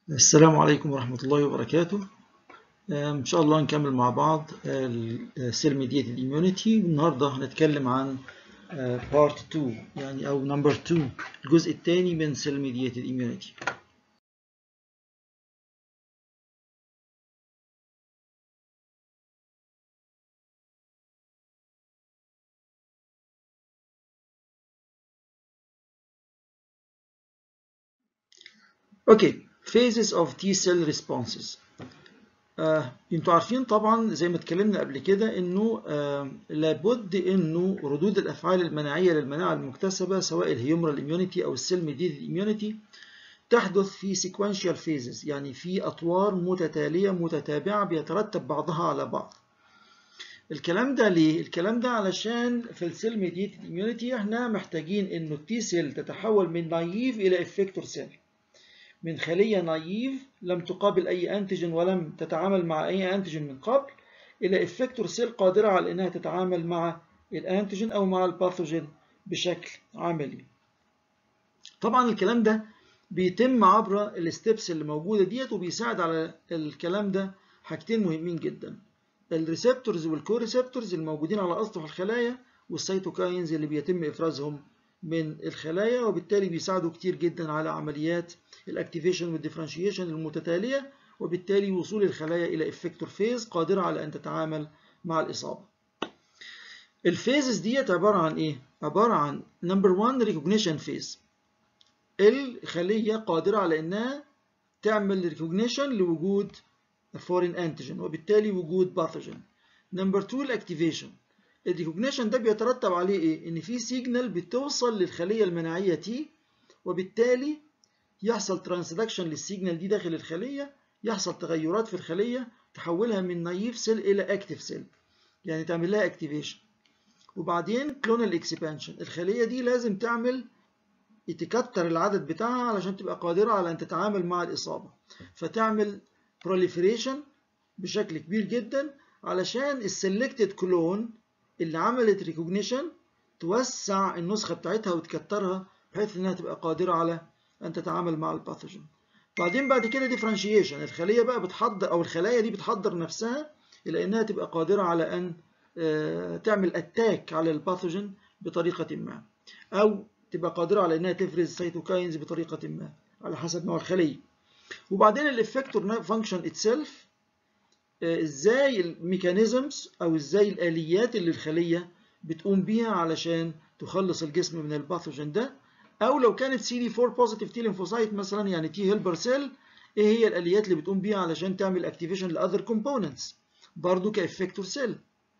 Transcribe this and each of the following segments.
السلام عليكم ورحمة الله وبركاته إن شاء الله نكمل مع بعض السيل ميديتد immunity والنهاردة هنتكلم عن part 2 يعني أو number 2 الجزء الثاني من سيل ميديتد immunity اوكي phases of T cell responses آه، انتوا عارفين طبعا زي ما اتكلمنا قبل كده انه آه، لابد انه ردود الافعال المناعيه للمناعه المكتسبه سواء الهيومرال اميونيتي او السيل ميديتد اميونيتي تحدث في sequential phases يعني في اطوار متتاليه متتابعه بيترتب بعضها على بعض الكلام ده ليه؟ الكلام ده علشان في السيل ميديتد اميونيتي احنا محتاجين انه التي سيل تتحول من نايف الى افكتور سيل من خلية نايف لم تقابل أي أنتيجين ولم تتعامل مع أي أنتيجين من قبل إلى إفكتور سيل قادرة على أنها تتعامل مع الأنتيجين أو مع الباثوجين بشكل عملي. طبعا الكلام ده بيتم عبر الستبس اللي موجودة ديت وبيساعد على الكلام ده حاجتين مهمين جدا. الريسبتورز والكوريسبتورز الموجودين على أسطح الخلايا والسيتوكاينز اللي بيتم إفرازهم من الخلايا وبالتالي بيساعدوا كتير جدا على عمليات الاكتيفيشن والديفرنشيشن المتتاليه وبالتالي وصول الخلايا الى افكتور فيز قادره على ان تتعامل مع الاصابه. الفيزز ديت عباره عن ايه؟ عباره عن نمبر 1 ريكوجنيشن فيز. الخليه قادره على انها تعمل ريكوجنيشن لوجود فورين انتيجين وبالتالي وجود باثوجين. نمبر 2 الاكتيفيشن. الريكوجنيشن ده بيترتب عليه ايه؟ ان في سيجنال بتوصل للخليه المناعيه تي وبالتالي يحصل ترانسدكشن للسيجنال دي داخل الخليه يحصل تغيرات في الخليه تحولها من نايف سيل الى اكتيف سيل يعني تعمل لها اكتيفيشن وبعدين كلونال اكسبانشن الخليه دي لازم تعمل تكتر العدد بتاعها علشان تبقى قادره على ان تتعامل مع الاصابه فتعمل بروليفريشن بشكل كبير جدا علشان السلكتد كلون اللي عملت ريكوجنيشن توسع النسخه بتاعتها وتكترها بحيث انها تبقى قادره على ان تتعامل مع الباثوجين بعدين بعد كده ديفرنشيشن الخليه بقى بتحضر او الخلايا دي بتحضر نفسها الى انها تبقى قادره على ان تعمل اتاك على الباثوجين بطريقه ما او تبقى قادره على انها تفرز سيتوكاينز بطريقه ما على حسب نوع الخليه وبعدين الافكتور فانكشن اتسيلف ازاي الميكانيزمز او ازاي الاليات اللي الخليه بتقوم بيها علشان تخلص الجسم من الباثوجين ده او لو كانت سي دي 4 بوزيتيف تي ليمفوسايت مثلا يعني تي هيلبر سيل ايه هي الاليات اللي بتقوم بيها علشان تعمل اكتيفيشن لاذر كومبوننتس برضه كافكتور سيل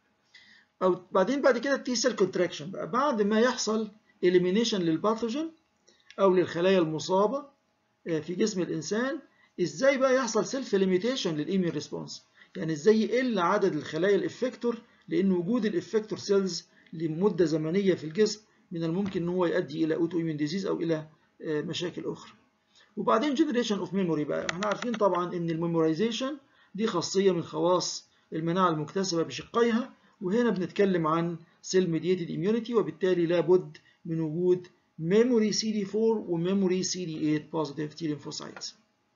او بعدين بعد كده التي سيل كونتراكشن بقى بعد ما يحصل اليمينيشن للباثوجين او للخلايا المصابه في جسم الانسان ازاي بقى يحصل سيلف ليميتيشن للايميون ريسبونس يعني ازاي يقل عدد الخلايا الافكتور لان وجود الافكتور سيلز لمده زمنيه في الجسم من الممكن ان هو يؤدي الى اوتو ايمون ديزيز او الى مشاكل اخرى وبعدين جنريشن اوف ميموري بقى احنا عارفين طبعا ان الميمورايزيشن دي خاصيه من خواص المناعه المكتسبه بشقيها وهنا بنتكلم عن سيل ميديتد اميونيتي وبالتالي لابد من وجود memory CD4 وميموري CD8 positive T lymphocytes.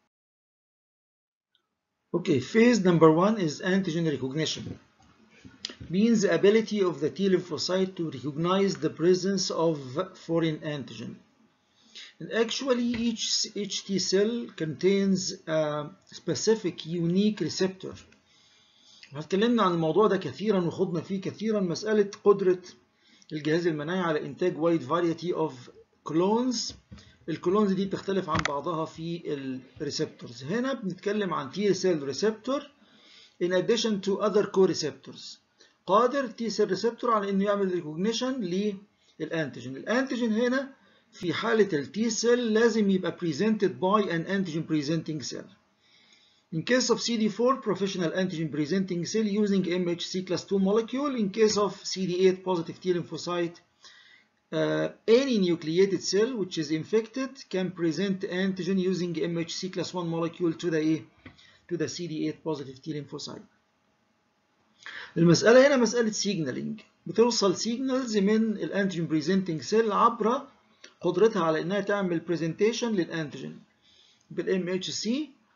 Okay, phase number one is antigen recognition. means the ability of the T lymphocyte to recognize the presence of foreign antigen. And actually, each, each T cell contains a specific unique receptor. اتكلمنا عن الموضوع ده كثيرا وخضنا فيه كثيرا مسألة قدرة الجهاز المناعي على إنتاج wide variety of clones. الكلونز دي بتختلف عن بعضها في الريسبتورز. هنا بنتكلم عن T cell receptor in addition to other co-receptors. قادر تي سيل ريسبتور على انه يعمل ريكوجنيشن للانتيجين الانتيجين هنا في حاله التي سيل لازم يبقى presented by an antigen presenting cell in case of CD4 professional antigen presenting cell using MHC class 2 molecule in case of CD8 positive T lymphocyte uh, any nucleated cell which is infected can present antigen using MHC class 1 molecule to the to the CD8 positive T lymphocyte المسألة هنا مسألة سيجنالينج بتوصل سيجنالز من الانتيجين بريزنتنج سيل عبر قدرتها على انها تعمل برزنتيشن للانتيجين بالام اتش سي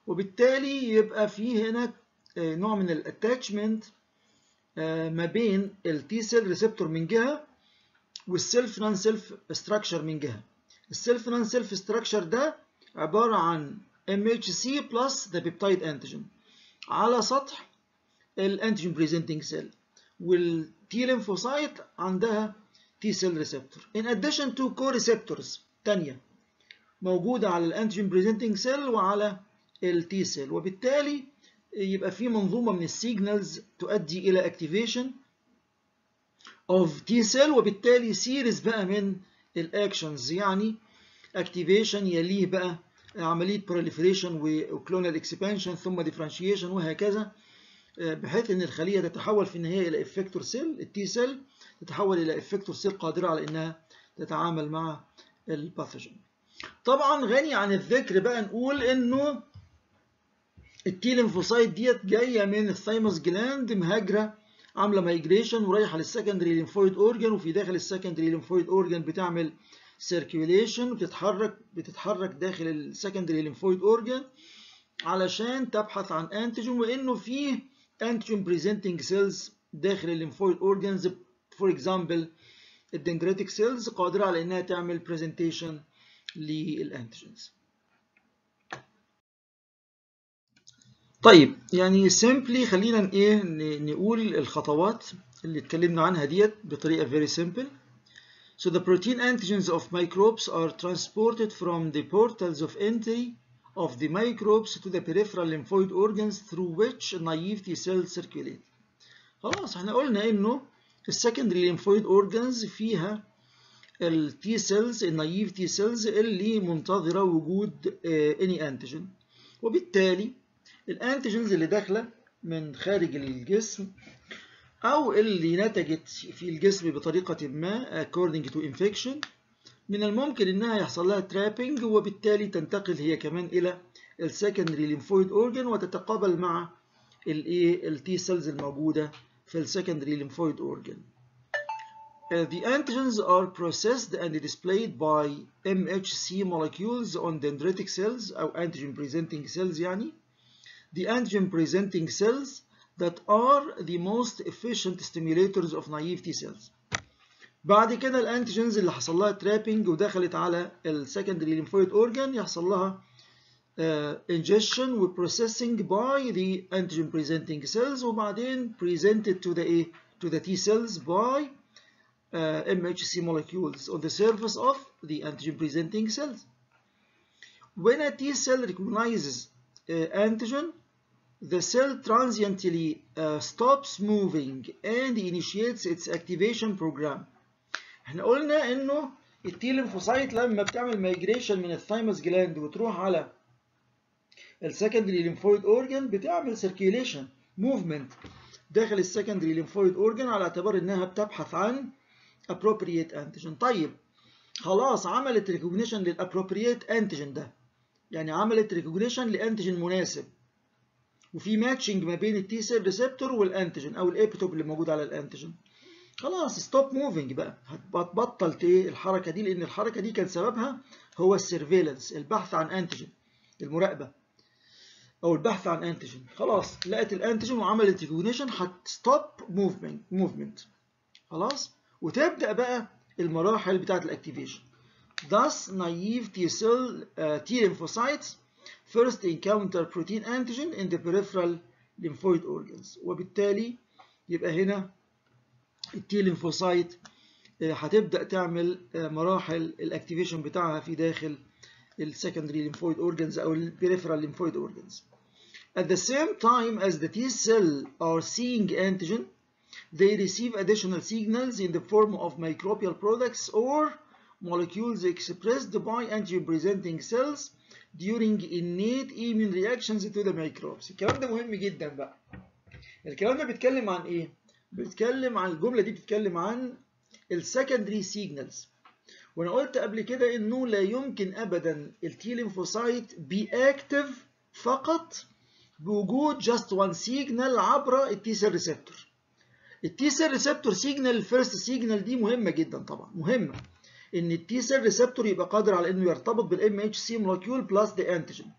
وبالتالي يبقى في هنا نوع من الاتاتشمنت ما بين التي سيل ريسبتور من جهه والسيلف نون سيلف ستراكشر من جهه السيلف نون سيلف ستراكشر ده عباره عن MHC plus the peptide antigen على سطح الانتيجين بريزنتنج سيل والتي ليمفوسايت عندها تي سيل ريسبتور in addition to co-receptors تانية موجودة على الانتيجين بريزنتنج سيل وعلى التي سيل وبالتالي يبقى في منظومة من السيجنالز تؤدي إلى activation of T cell وبالتالي سيريز بقى من الاكشنز يعني activation يليه بقى عملية proliferation وكلونال اكسبانشن ثم differentiation وهكذا بحيث ان الخلية تتحول في النهاية الى effector cell التي سيل تتحول الى effector cell قادرة على انها تتعامل مع الباثوجين طبعا غني عن الذكر بقى نقول انه التي ليمفوسايت ديت جايه من الثايموس جلاند مهاجره عامله مايجريشن ورايحه للسكندري ليمفويد اورجان وفي داخل السكندري ليمفويد اورجان بتعمل سيركيوليشن وبتتحرك بتتحرك داخل السكندري ليمفويد اورجان علشان تبحث عن انتيجين وانه فيه انتيجين بريزنتنج سيلز داخل الليمفويد اورجانز فور اكزامبل الدندريتك سيلز قادره على انها تعمل برزنتيشن للانتيجينز طيب يعني simply خلينا ايه نقول الخطوات اللي اتكلمنا عنها ديت بطريقه very simple so the protein antigens of microbes are transported from the portals of entry of the microbes to the peripheral lymphoid organs through which naive T cells circulate خلاص احنا قلنا انه السكندري lymphoid organs فيها التي سيلز النايف تي سيلز اللي منتظره وجود اني انتيجين وبالتالي الانتيجينز اللي داخله من خارج الجسم او اللي نتجت في الجسم بطريقه ما according to infection من الممكن انها يحصل لها trapping وبالتالي تنتقل هي كمان الى السكندري ليمفويد اورجان وتتقابل مع الايه التي سيلز الموجوده في السكندري ليمفويد اورجان Uh, the antigens are processed and displayed by MHC molecules on dendritic cells أو antigen presenting cells يعني the antigen presenting cells that are the most efficient stimulators of naive T cells. بعد كده الانتيجنز اللي حصل لها ترابنج ودخلت على السكندري ليمفويد اورجان يحصل لها uh, ingestion و processing by the antigen presenting cells وبعدين presented to the A to the T cells by uh, MHC molecules on the surface of the antigen presenting cells. When a T cell recognizes uh, antigen, the cell transiently uh, stops moving and initiates its activation program. احنا قلنا انه التي ليمفوسايت لما بتعمل مايجريشن من الثايموس جلاند وتروح على السكندري ليمفويد اورجان بتعمل سيركيليشن موفمنت داخل السكندري ليمفويد اورجان على اعتبار انها بتبحث عن appropriate antigen طيب خلاص عملت ريكوجنيشن للابروبريت انتيجين ده يعني عملت ريكوجنيشن لانتيجين مناسب وفي ماتشنج ما بين التي سيل ريسبتور والانتيجين او الابيتوب اللي موجود على الانتيجين خلاص ستوب موفينج بقى هتبطل ايه الحركه دي لان الحركه دي كان سببها هو السيرفيلانس البحث عن انتيجين المراقبه او البحث عن انتيجين خلاص لقت الانتيجين وعملت ريكوجنيشن هتستوب موفمنت موفمنت خلاص وتبدا بقى المراحل بتاعه الاكتيفيشن thus naive T cell uh, T lymphocytes first encounter protein antigen in the peripheral lymphoid organs وبالتالي يبقى هنا التي ليمفوسايت هتبدا تعمل مراحل الاكتيفيشن بتاعها في داخل السكندري ليمفويد اورجانز او البريفرال ليمفويد اورجانز at the same time as the T cell are seeing antigen they receive additional signals in the form of microbial products or molecules expressed by antigen presenting cells during innate immune reactions to the microbes الكلام ده مهم جدا بقى الكلام ده بيتكلم عن ايه بيتكلم عن الجمله دي بتتكلم عن السكندري سيجنالز وانا قلت قبل كده انه لا يمكن ابدا التي ليمفوسايت بي اكتف فقط بوجود جاست وان سيجنال عبر التي سيل ريسبتور التي سيل ريسبتور سيجنال الفيرست سيجنال دي مهمه جدا طبعا مهمه ان التي سيل ريسبتور يبقى قادر على انه يرتبط بالام اتش سي مولكيول بلس ذا انتيجين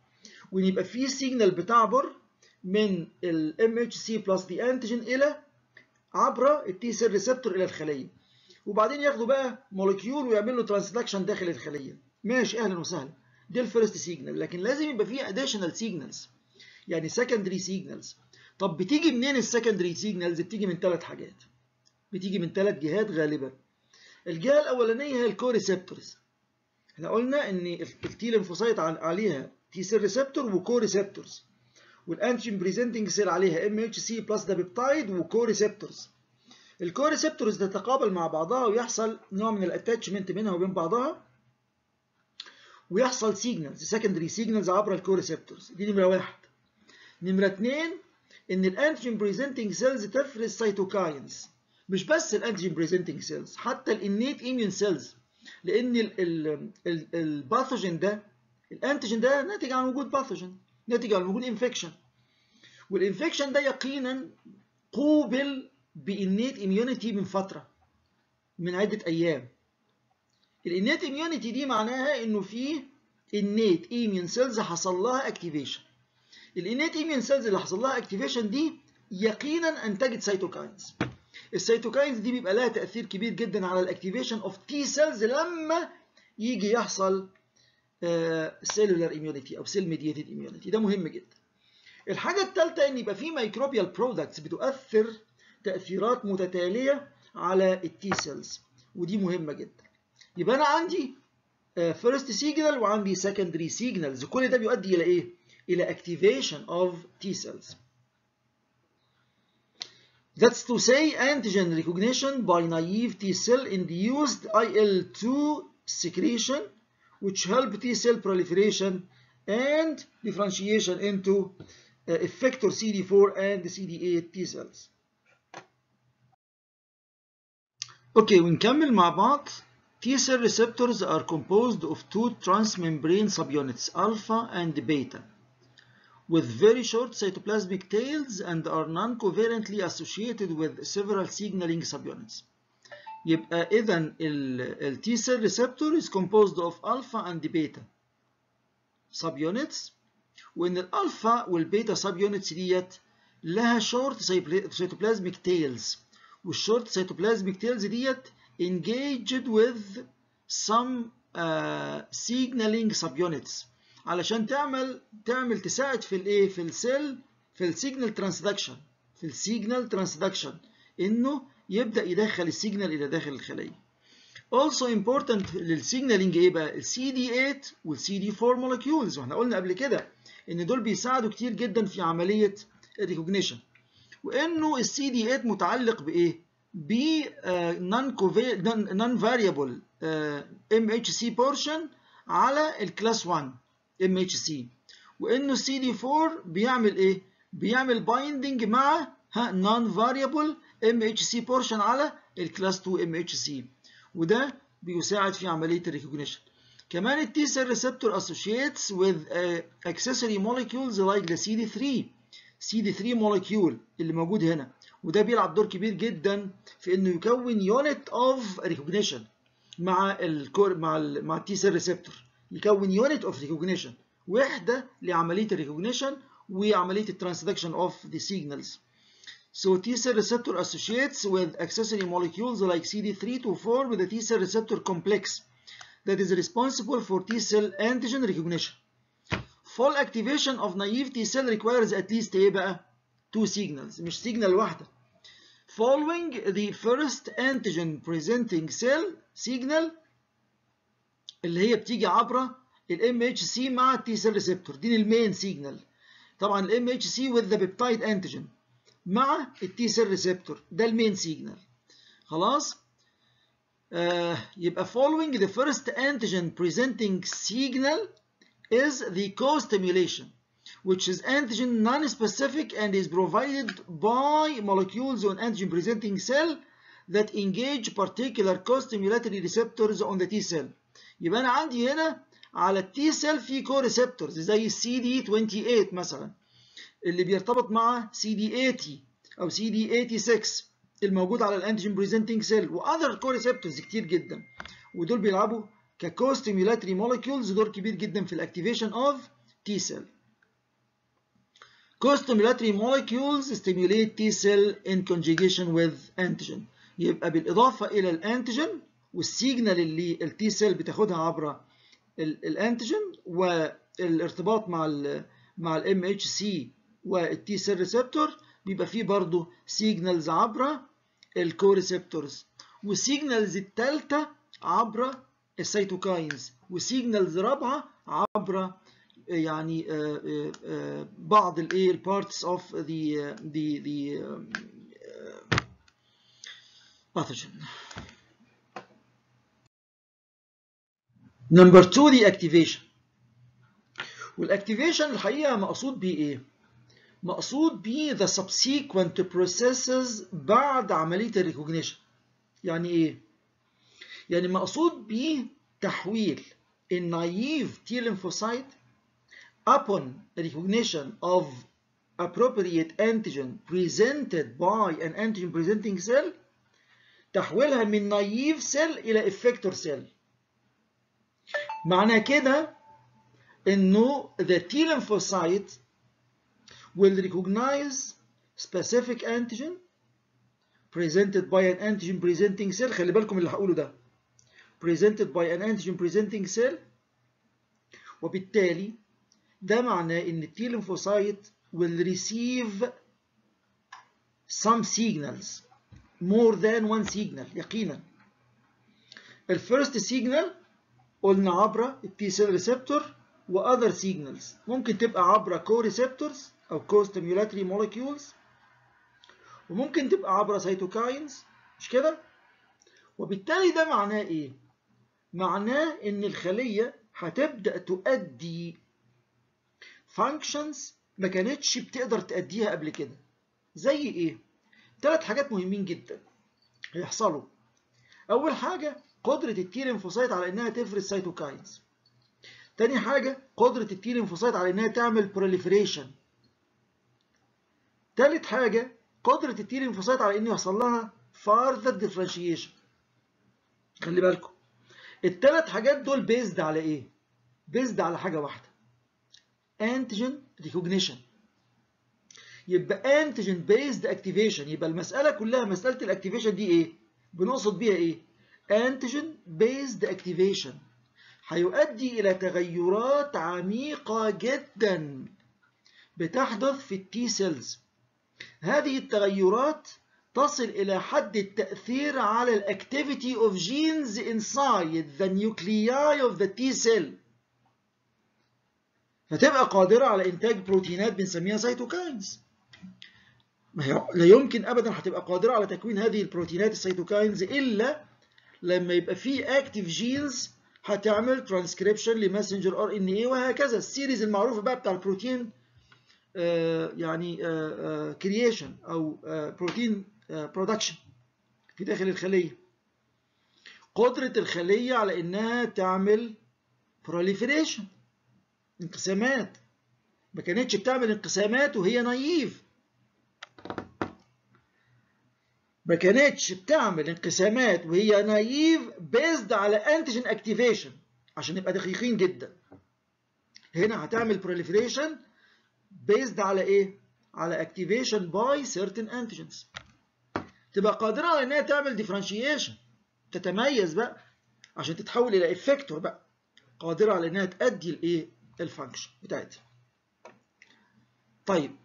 وان يبقى في سيجنال بتعبر من ال MHC بلس دي انتيجين الى عبر التي سيل ريسبتور الى الخليه وبعدين ياخدوا بقى مولكيول ويعمل له ترانسدكشن داخل الخليه ماشي اهلا وسهلا دي الفيرست سيجنال لكن لازم يبقى فيه اديشنال سيجنالز يعني سكندري سيجنالز طب بتيجي منين السكندري سيجنالز بتيجي من ثلاث حاجات بتيجي من ثلاث جهات غالبا الجهه الاولانيه هي الكوريسبتورز احنا قلنا ان التي ليمفوسايت عليها تي سيل ريسبتور وكو ريسبتورز والانتيجين بريزنتنج سيل عليها ام اتش سي بلس ده بيبتايد وكو ريسبتورز الكو ريسبتورز تتقابل مع بعضها ويحصل نوع من الاتاتشمنت بينها وبين بعضها ويحصل سيجنالز سكندري سيجنالز عبر الكو ريسبتورز دي نمره واحد نمره اثنين ان الانتيجين بريزنتنج سيلز تفرز سيتوكاينز مش بس الانتيجين بريزنتنج سيلز حتى الانيت ايميون سيلز لان الباثوجين ده الانتيجين ده ناتج عن وجود باثوجين ناتج عن وجود انفكشن والانفكشن ده يقينا قوبل بانيت اميونيتي من فتره من عده ايام الانيت اميونيتي دي معناها انه في انيت ايميون سيلز حصل لها اكتيفيشن الانيت ايميون سيلز اللي حصل لها اكتيفيشن دي يقينا انتجت سيتوكاينز السيتوكاينز دي بيبقى لها تاثير كبير جدا على الاكتيفيشن اوف تي سيلز لما يجي يحصل سيلولار اميونيتي او سيل ميديتد اميونيتي ده مهم جدا الحاجه الثالثه ان يبقى في ميكروبيال برودكتس بتؤثر تاثيرات متتاليه على التي سيلز ودي مهمه جدا يبقى انا عندي فيرست سيجنال وعندي سكندري سيجنالز كل ده بيؤدي الى ايه الى activation of T cells That's to say antigen recognition by naive T cell induced IL-2 secretion which help T cell proliferation and differentiation into uh, effector CD4 and CD8 T cells. اوكي ونكمل مع بعض T cell receptors are composed of two transmembrane subunits alpha and beta with very short cytoplasmic tails and are non-covalently associated with several signaling subunits. يبقى إذا ال T cell receptor is composed of alpha and beta subunits وإن الألفا والبيتا subunits ديت لها short cytoplasmic tails والshort cytoplasmic tails ديت engaged with some uh, signaling subunits علشان تعمل تعمل تساعد في الايه في السيل في السيجنال ترانسدكشن في السيجنال ترانسدكشن انه يبدا يدخل السيجنال الى داخل الخليه also important للسيجنالينج ايه بقى السي دي 8 والسي دي 4 molecules واحنا قلنا قبل كده ان دول بيساعدوا كتير جدا في عمليه الريكوجنيشن وانه السي دي 8 متعلق بايه ب نون نون فاريبل ام اتش سي بورشن على الكلاس 1 ام اتش سي وانه السي دي 4 بيعمل ايه بيعمل بايندنج مع ها نون فاريبل ام اتش سي بورشن على الكلاس 2 ام اتش سي وده بيساعد في عمليه الريكوجنيشن كمان التي سيل ريسبتور associates with uh, accessory molecules like the CD3 CD3 molecule اللي موجود هنا وده بيلعب دور كبير جدا في انه يكون يونت اوف ريكوجنيشن مع الكور مع ال مع التي سيل ريسبتور يكون يونت اوف ريكوجنيشن وحده لعمليه الريكوجنيشن وعمليه الترانسدكشن اوف ذا سيجنالز So T cell receptor associates with accessory molecules like CD3 to form the T cell receptor complex that is responsible for T cell antigen recognition. Full activation of naive T cell requires at least ايه بقى؟ two signals مش signal واحدة. Following the first antigen presenting cell signal اللي هي بتيجي عبر ال MHC مع التي سيل ريسبتور دي المين سيجنال. طبعا ال MHC with the peptide antigen مع التي سيل ريسبتور ده المين سيجنال. خلاص؟ Uh, يبقى following the first antigen presenting signal is the co-stimulation which is antigen non-specific and is provided by molecules on antigen presenting cell that engage particular co-stimulatory receptors on the T cell يبقى أنا عندي هنا على التي سيل في كو ريسبتورز زي السي دي 28 مثلا اللي بيرتبط مع سي دي 80 أو سي دي 86 الموجود على الانتيجين بريزنتنج سيل واذر كو ريسبتورز كتير جدا ودول بيلعبوا ككو ستيمولاتري مولكيولز دور كبير جدا في الاكتيفيشن اوف تي سيل co-stimulatory molecules stimulate T cell in conjugation with antigen يبقى بالإضافة إلى الأنتيجين والسيجنال اللي التي سيل بتاخدها عبر الأنتيجين والارتباط مع ال مع الام اتش سي والتي سيل ريسبتور بيبقى فيه برضه سيجنالز عبر الكوريسبتورز والسيجنالز الثالثة عبر السيتوكاينز وسيجنالز رابعة عبر يعني بعض الايه البارتس اوف ذا ذا ذا pathogen. Number two the activation. والاكتيفيشن الحقيقة مقصود بيه ايه؟ مقصود بيه the subsequent processes بعد عملية الريكوجنيشن. يعني ايه؟ يعني مقصود بيه تحويل النايف T lymphocyte upon recognition of appropriate antigen presented by an antigen presenting cell تحويلها من نايف سيل الى افكتور سيل معنى كده انه the T lymphocyte will recognize specific antigen presented by an antigen presenting cell خلي بالكم اللي هقوله ده presented by an antigen presenting cell وبالتالي ده معناه ان T lymphocyte will receive some signals more than one signal يقينا الفيرست سيجنال قلنا عبر التي سيل ريسبتور واذر سيجنالز ممكن تبقى عبر كو ريسبتورز او كو ستيمولاتري مولكيولز وممكن تبقى عبر سيتوكاينز مش كده وبالتالي ده معناه ايه معناه ان الخليه هتبدا تؤدي فانكشنز ما كانتش بتقدر تأديها قبل كده زي ايه ثلاث حاجات مهمين جدا هيحصلوا اول حاجه قدره التي ليمفوسايت على انها تفرز سيتوكاينز تاني حاجه قدره التي ليمفوسايت على انها تعمل بروليفريشن تالت حاجه قدره التي ليمفوسايت على انه يحصل لها further differentiation خلي بالكم الثلاث حاجات دول بيزد على ايه بيزد على حاجه واحده انتيجين ريكوجنيشن يبقى انتيجين بيزد اكتيفيشن يبقى المساله كلها مساله الاكتيفيشن دي ايه بنقصد بيها ايه انتيجين بيزد اكتيفيشن هيؤدي الى تغيرات عميقه جدا بتحدث في التي سيلز هذه التغيرات تصل الى حد التاثير على الاكتيفيتي اوف جينز inside the nuclei of the T cell فتبقى قادرة على إنتاج بروتينات بنسميها سيتوكاينز لا يمكن أبدا هتبقى قادرة على تكوين هذه البروتينات السيتوكاينز إلا لما يبقى في اكتيف جينز هتعمل ترانسكريبشن لماسنجر ار ان اي وهكذا السيريز المعروفة بقى بتاع البروتين آه يعني كرييشن آه أو بروتين برودكشن في داخل الخلية قدرة الخلية على إنها تعمل proliferation انقسامات ما كانتش بتعمل انقسامات وهي نايف ما كانتش بتعمل انقسامات وهي نايف بيزد على انتيجين اكتيفيشن عشان نبقى دقيقين جدا هنا هتعمل proliferation بيزد على ايه على activation by certain antigens تبقى قادرة على انها تعمل differentiation تتميز بقى عشان تتحول الى افكتور بقى قادرة على انها تأدي الايه الفانكشن بتاعتها طيب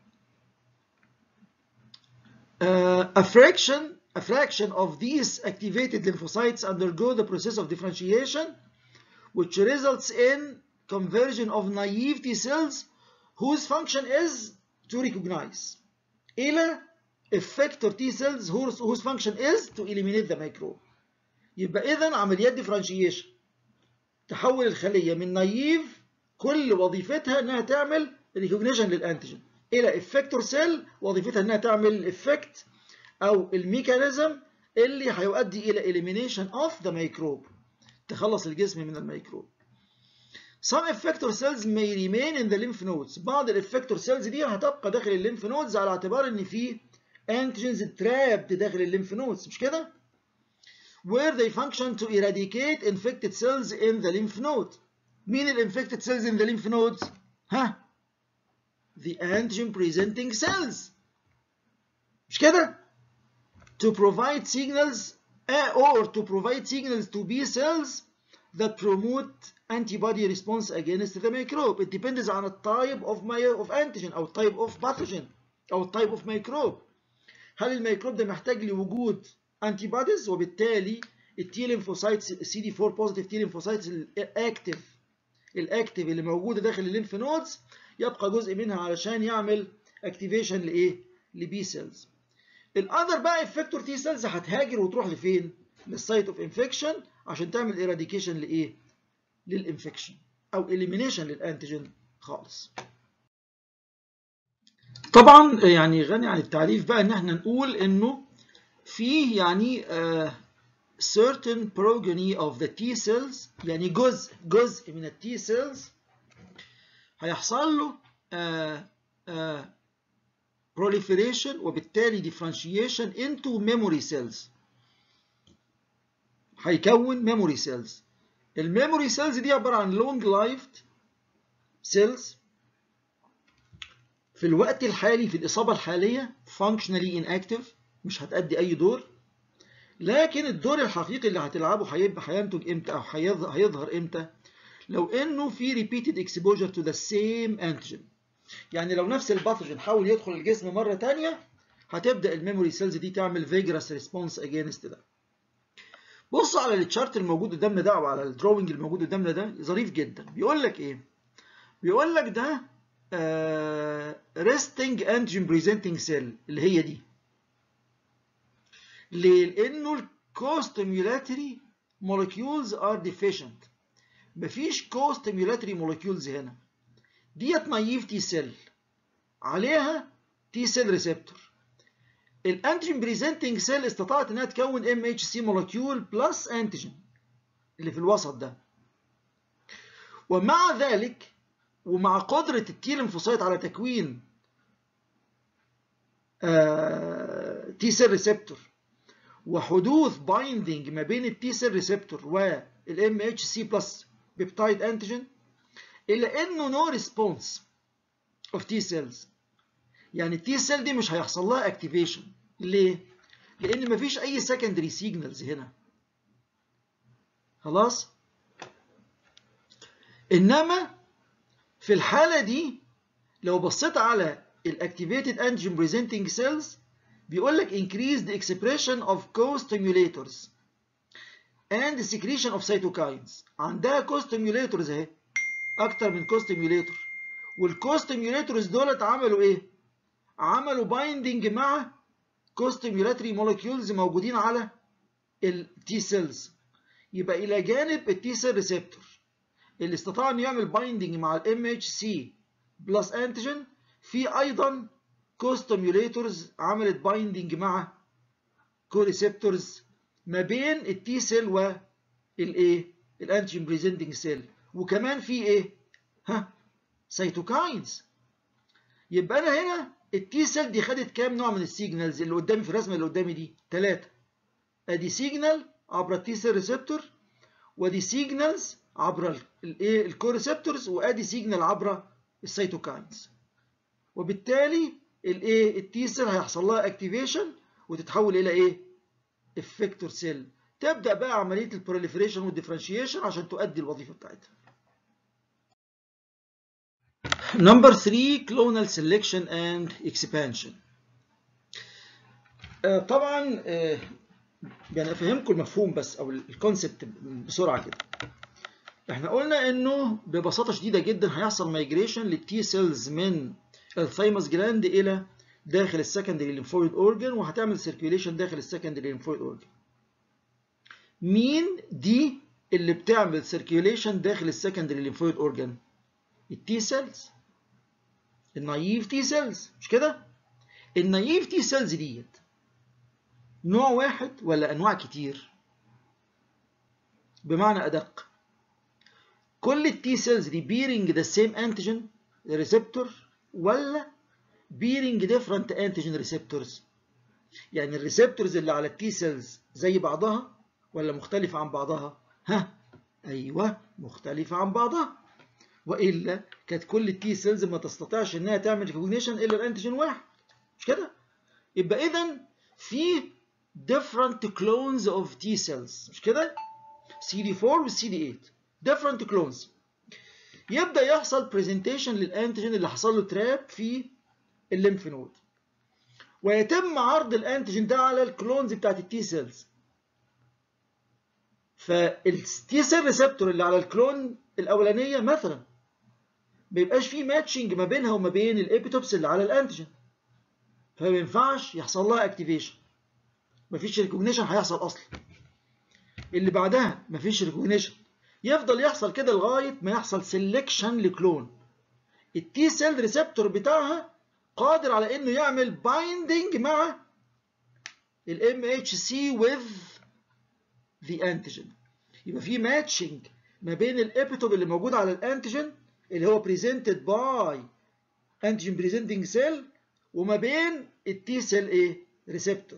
uh, a fraction a fraction of these activated lymphocytes undergo the process of differentiation which results in conversion of naive T cells whose function is to recognize إلى effector T cells whose, whose function is to eliminate the microbe يبقى إذا عمليات differentiation تحول الخلية من نايف كل وظيفتها انها تعمل ريكوجنيشن للانتيجين الى افكتور سيل وظيفتها انها تعمل الافكت او الميكانيزم اللي هيؤدي الى elimination of the microbe تخلص الجسم من الميكروب Some effector cells may remain in the lymph nodes بعض الافكتور سيلز دي هتبقى داخل الليمف نودز على اعتبار ان في انتيجينز trapped داخل الليمف نودز مش كده where they function to eradicate infected cells in the lymph node مين الانفكتد سيلز ان ذا lymph nodes ها the antigen presenting cells مش كده to provide signals or to provide signals to B cells that promote antibody response against the microbe. It depends on the type of my of antigen أو type of pathogen أو type of microbe. هل الميكروب ده محتاج لوجود antibodies وبالتالي التي ليمفوسايتس سي دي 4 بوزيتيف تي ليمفوسايتس الاكتف الاكتف اللي موجوده داخل الليمف نودز يبقى جزء منها علشان يعمل اكتيفيشن لايه؟ لبي سيلز. الاذر بقى افكتور تي سيلز هتهاجر وتروح لفين؟ للسايت اوف انفكشن عشان تعمل ايراديكيشن لايه؟ للانفكشن او اليمينيشن للانتيجين خالص. طبعا يعني غني عن التعريف بقى ان احنا نقول انه فيه يعني uh, certain progeny of the T cells يعني جزء جزء من التي cells هيحصل له uh, uh, proliferation وبالتالي differentiation into memory cells هيكون memory cells الميموري cells دي عبارة عن long lived cells في الوقت الحالي في الإصابة الحالية functionally inactive مش هتأدي أي دور لكن الدور الحقيقي اللي هتلعبه هيبقى هينتج امتى أو هيظهر امتى لو إنه في repeated exposure to the same antigen يعني لو نفس الباثوجين حاول يدخل الجسم مرة تانية هتبدأ الميموري سيلز دي تعمل vigorous response against ده بص على التشارت الموجود قدامنا ده او على الدروينج الموجود قدامنا ده ظريف جدا بيقول لك ايه بيقول لك ده ريستنج انتيجين بريزنتنج سيل اللي هي دي ليه لانه الكوستيميولاتري مولكيولز ار ديفيشنت مفيش كوستيميولاتري مولكيولز هنا ديت نايف تي سيل عليها تي سيل ريسبتور الانتيجين بريزنتنج سيل استطاعت انها تكون ام اتش سي مولكيول بلس انتيجين اللي في الوسط ده ومع ذلك ومع قدرة التي ليمفوسايت على تكوين تي سيل ريسبتور وحدوث بايندنج ما بين التي سيل ريسبتور والام اتش سي بلس بيبتايد انتيجين الا انه نو ريسبونس اوف تي سيلز يعني التي سيل دي مش هيحصل لها اكتيفيشن ليه؟ لان مفيش اي سكندري سيجنالز هنا خلاص انما في الحاله دي لو بصيت على الاكتيفيتد انتيجين بريزنتنج سيلز بيقول لك increased expression of co-stimulators and secretion of cytokines عندها co-stimulators اهي اكتر من co-stimulator والco-stimulators دولت عملوا ايه عملوا بايندنج مع co-stimulatory molecules موجودين على التي سيلز يبقى الى جانب التي سيل ريسبتور اللي استطاع انه يعمل بايندنج مع الام اتش سي بلس انتيجين في ايضا كوستيميوليتورز عملت بايندنج مع كوريسبتورز ما بين التي سيل والايه الانتيجين بريزنتنج سيل وكمان في ايه ها سيتوكاينز يبقى انا هنا التي سيل دي خدت كام نوع من السيجنالز اللي قدامي في الرسمه اللي قدامي دي ثلاثه ادي سيجنال عبر التي سيل ريسبتور ودي سيجنالز عبر الايه الكوريسبتورز وادي سيجنال عبر السيتوكاينز وبالتالي الايه التي سيل هيحصل لها اكتيفيشن وتتحول الى ايه افكتور سيل تبدا بقى عمليه البروليفريشن والديفرنشيشن عشان تؤدي الوظيفه بتاعتها نمبر 3 clonal selection and expansion آه طبعا آه يعني افهمكم المفهوم بس او الكونسبت بسرعه كده احنا قلنا انه ببساطه شديده جدا هيحصل مايجريشن للتي سيلز من الثايموس جلاند الى داخل السكندري ليمفويد اورجن وهتعمل سيركيوليشن داخل السكندري ليمفويد اورجن مين دي اللي بتعمل سيركيوليشن داخل السكندري ليمفويد اورجن التي سيلز النايف تي سيلز مش كده النايف تي سيلز ديت نوع واحد ولا انواع كتير بمعنى ادق كل التي سيلز دي بيرنج ذا سيم انتيجين ريسبتور ولا بيرنج ديفرنت انتيجين ريسبتورز يعني الريسبتورز اللي على التي سيلز زي بعضها ولا مختلفة عن بعضها ها ايوه مختلفة عن بعضها والا كانت كل التي سيلز ما تستطيعش انها تعمل ريكوجنيشن الا الانتيجين واحد مش كده يبقى اذا في different clones of T cells مش كده CD4 و CD8 different clones يبدا يحصل presentation للانتيجين اللي حصل له تراب في الليمف نود ويتم عرض الانتيجين ده على الكلونز بتاعت التي سيلز فالتي سيل ريسبتور اللي على الكلون الاولانيه مثلا ما يبقاش فيه ماتشنج ما بينها وما بين الابيتوبس اللي على الانتيجين فما ينفعش يحصل لها اكتيفيشن مفيش ريكوجنيشن هيحصل اصلا اللي بعدها مفيش ريكوجنيشن يفضل يحصل كده لغايه ما يحصل سيلكشن لكلون التي سيل ريسبتور بتاعها قادر على انه يعمل بايندينج مع الام اتش سي with the antigen يبقى في ماتشنج ما بين الابيتوب اللي موجود على الانتيجين اللي هو presented by antigen presenting cell وما بين التي سيل ايه ريسبتور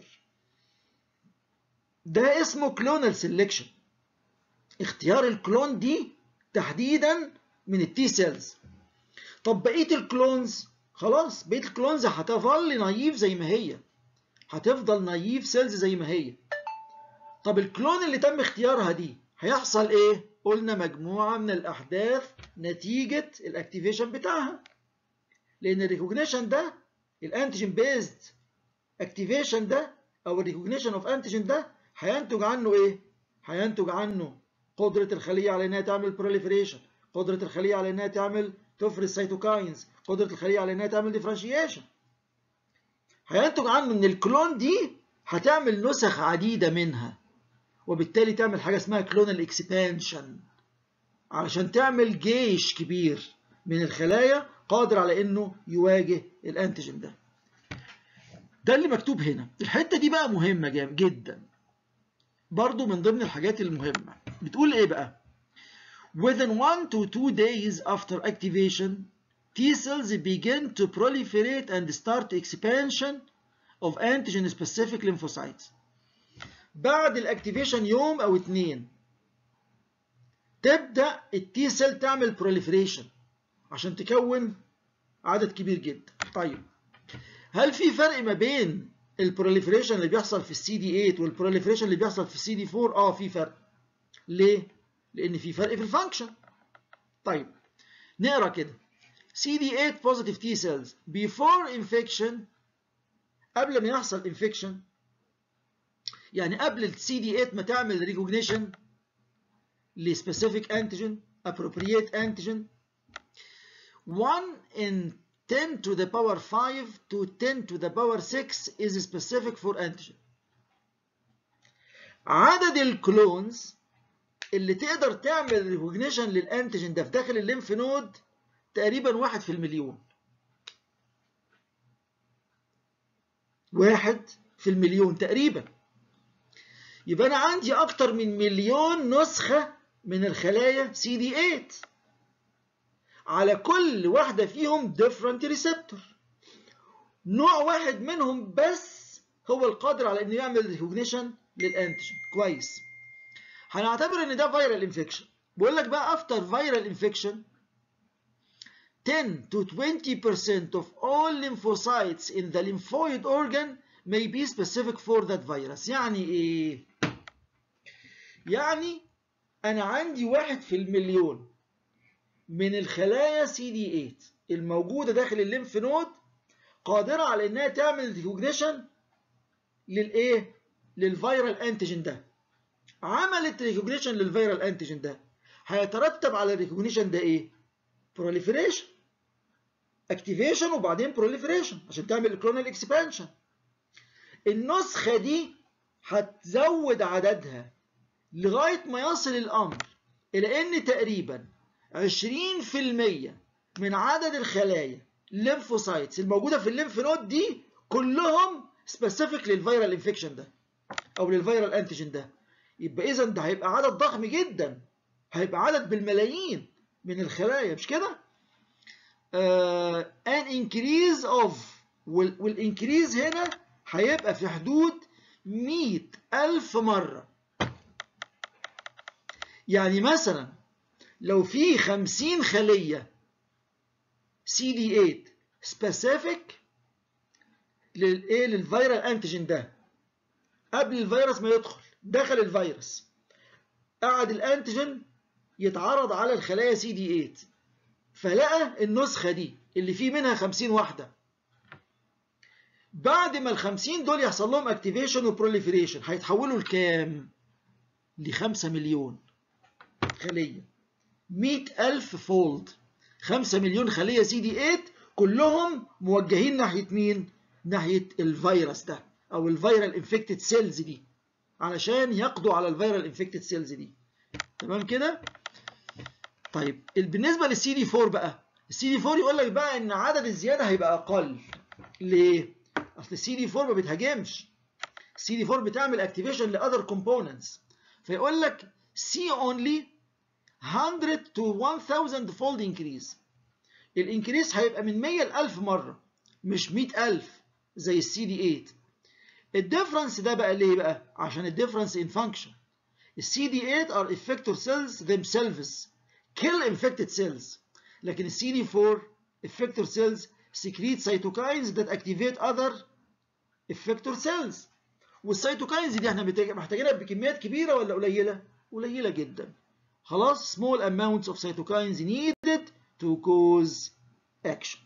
ده اسمه كلونال سيلكشن اختيار الكلون دي تحديدا من التي سيلز طب بقيه الكلونز خلاص بقيه الكلونز هتظل نايف زي ما هي هتفضل نايف سيلز زي ما هي طب الكلون اللي تم اختيارها دي هيحصل ايه قلنا مجموعه من الاحداث نتيجه الاكتيفيشن بتاعها لان الريكوجنيشن ده الانتيجين بيزد اكتيفيشن ده او الريكوجنيشن اوف انتيجين ده هينتج عنه ايه هينتج عنه قدره الخليه على انها تعمل بروليفريشن قدره الخليه على انها تعمل تفرز سيتوكاينز قدره الخليه على انها تعمل ديفرنشيشن هينتج عنه ان الكلون دي هتعمل نسخ عديده منها وبالتالي تعمل حاجه اسمها كلونال اكسبانشن علشان تعمل جيش كبير من الخلايا قادر على انه يواجه الانتيجين ده ده اللي مكتوب هنا الحته دي بقى مهمه جدا برضو من ضمن الحاجات المهمه بتقول ايه بقى within 1 to 2 days after activation T cells begin to proliferate and start expansion of antigen specific lymphocytes بعد الاكتيفيشن يوم او اتنين تبدا التي سيل تعمل بروليفريشن عشان تكون عدد كبير جدا طيب هل في فرق ما بين البروليفريشن اللي بيحصل في السي دي 8 والبروليفريشن اللي بيحصل في السي دي 4 اه في فرق ليه لان في فرق في الفانكشن طيب نقرا كده CD8 positive T cells before infection قبل ما يحصل infection يعني قبل ال CD8 ما تعمل recognition لspecific antigen appropriate antigen 1 in 10 to the power 5 to 10 to the power 6 is specific for antigen عدد الكلونز اللي تقدر تعمل ريكوجنيشن للانتيجين ده في داخل الليمف نود تقريبا واحد في المليون واحد في المليون تقريبا يبقى انا عندي اكتر من مليون نسخة من الخلايا سي دي 8 على كل واحدة فيهم different receptor نوع واحد منهم بس هو القادر على انه يعمل ريكوجنيشن للانتيجين كويس هنعتبر ان ده فيرال انفكشن بقول لك بقى افتر فيرال انفكشن 10 to 20% of all lymphocytes in the lymphoid organ may be specific for that virus يعني ايه يعني انا عندي واحد في المليون من الخلايا سي دي 8 الموجوده داخل الليمف نود قادره على انها تعمل ريكوجنيشن للايه للفيرال انتيجين ده عملت ريكوجنيشن للفيرال انتيجين ده هيترتب على الريكوجنيشن ده ايه proliferation activation وبعدين proliferation عشان تعمل الكلونال اكسبانشن النسخه دي هتزود عددها لغايه ما يصل الامر الى ان تقريبا 20% من عدد الخلايا الليمفوسايتس الموجوده في الليمف نود دي كلهم سبيسيفيك للفيرال انفكشن ده او للفيرال انتيجين ده يبقى اذا ده هيبقى عدد ضخم جدا هيبقى عدد بالملايين من الخلايا مش كده uh, an increase of والانكريز هنا هيبقى في حدود 100 ألف مرة يعني مثلا لو في 50 خليه سي دي 8 سبيسيفيك للايه للفيرال انتيجين ده قبل الفيروس ما يدخل دخل الفيروس قعد الانتيجين يتعرض على الخلايا سي دي 8 فلقى النسخه دي اللي فيه منها 50 واحده بعد ما ال 50 دول يحصل لهم اكتيفيشن وبروليفريشن هيتحولوا لكام؟ ل 5 مليون خليه 100000 فولد 5 مليون خليه سي دي 8 كلهم موجهين ناحيه مين؟ ناحيه الفيروس ده او الفيرال انفكتد سيلز دي علشان يقضوا على الفيرال انفكتد سيلز دي تمام كده؟ طيب بالنسبه للسي دي 4 بقى السي دي 4 يقول لك بقى ان عدد الزياده هيبقى اقل ليه؟ اصل السي دي 4 ما بتهاجمش السي دي 4 بتعمل اكتيفيشن لاذر كومبوننتس فيقول لك سي اونلي 100 to 1000 fold increase الانكريس هيبقى من 100 ل 1000 مره مش 100000 زي السي دي 8 الديفرنس ده بقى ليه بقى عشان الديفرنس ان فانكشن السي دي 8 are effector cells themselves kill infected cells لكن السي دي 4 effector cells secrete cytokines that activate other effector cells والسيتوكاينز دي احنا محتاجينها بكميات كبيره ولا قليله؟ قليله جدا. خلاص small amounts of cytokines needed to cause action.